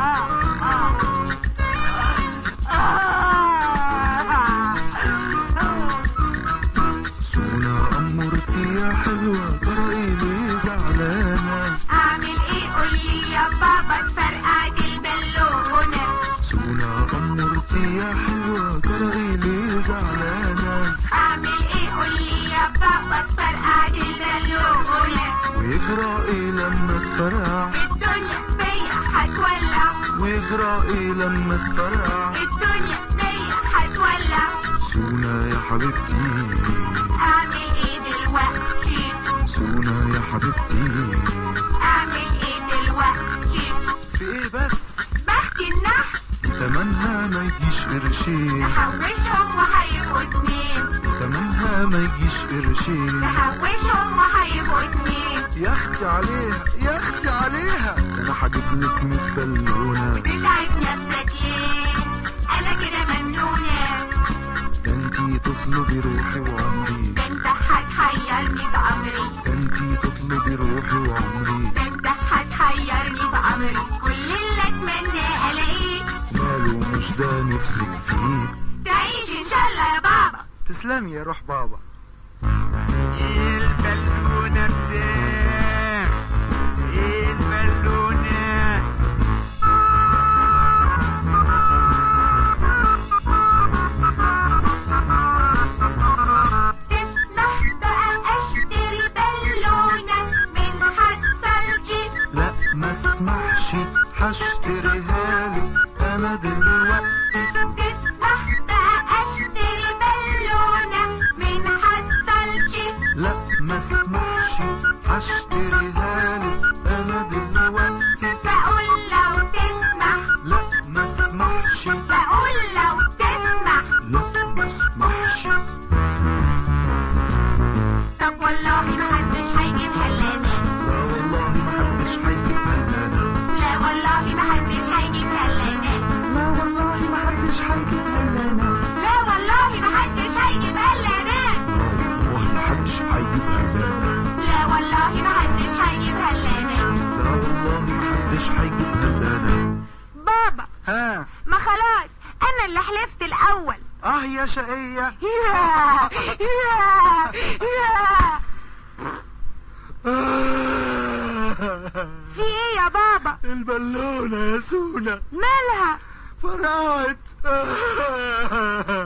سونا أمورتي يا حلوة ترى إيه زعلانة اعمل ايه قولي يا بابا الفرقع دي البالونة سونا أمورتي يا حلوة ترى إيه زعلانة اعمل ايه قولي يا بابا الفرقع دي البالونة ويجرى إيه لما تفرقع الدنيا بيا هتولع ويجرى إيه لما تفرقع الدنيا بيا هتولع سونا يا حبيبتي اعمل ايه دلوقتي سونا يا حبيبتي اعمل ايه دلوقتي في إيه بس بحكي النحس تمنها ما يجيش قرشين نحوشهم وهيبقوا اتنين تمنها ما يجيش قرشين نحوشهم وهيبقوا اتنين يا اختي عليها يا اختي عليها ده انا هجيب لك 100 بالونه بتعب نفسك ليه انا كده ممنونة ده انتي تطلبي روحي وعمري ده انت هتحيرني بأمري ده انتي تطلبي روحي وعمري ده انت هتحيرني بأمري كل اللي اتمنى الاقيه ماله مش ده نفسك فيه تعيش ان شاء الله يا بابا تسلمي يا روح بابا البالونة بسام البالونة تسمح بقى اشتري بالونة من حصلتي لا ما اسمحش هشتريها لك انا دلوقتي تسمح بقى اشتري بالونة من حصلتي لا ما اسمحش هشتريها لك انا دلوقتي بقول لو تسمح لا ما اسمحش بقول لو تسمح لا ما اسمحش طب والله ما حدش هيجيبها لنا لا والله ما حدش هيجيبها لنا لا والله ما حدش هيجيبها لنا لا والله ما حدش هيجيبها لنا لا والله ما حدش هيجيبها لنا لا والله ما حدش هيجيبها لنا لا والله ما حدش هيجيبها لنا لا والله ما حدش هيجيبها لنا بابا ها ما خلاص انا اللي حلفت الاول اه يا شقية يا يا يا في ايه يا بابا البالونة يا سونا مالها فرقعت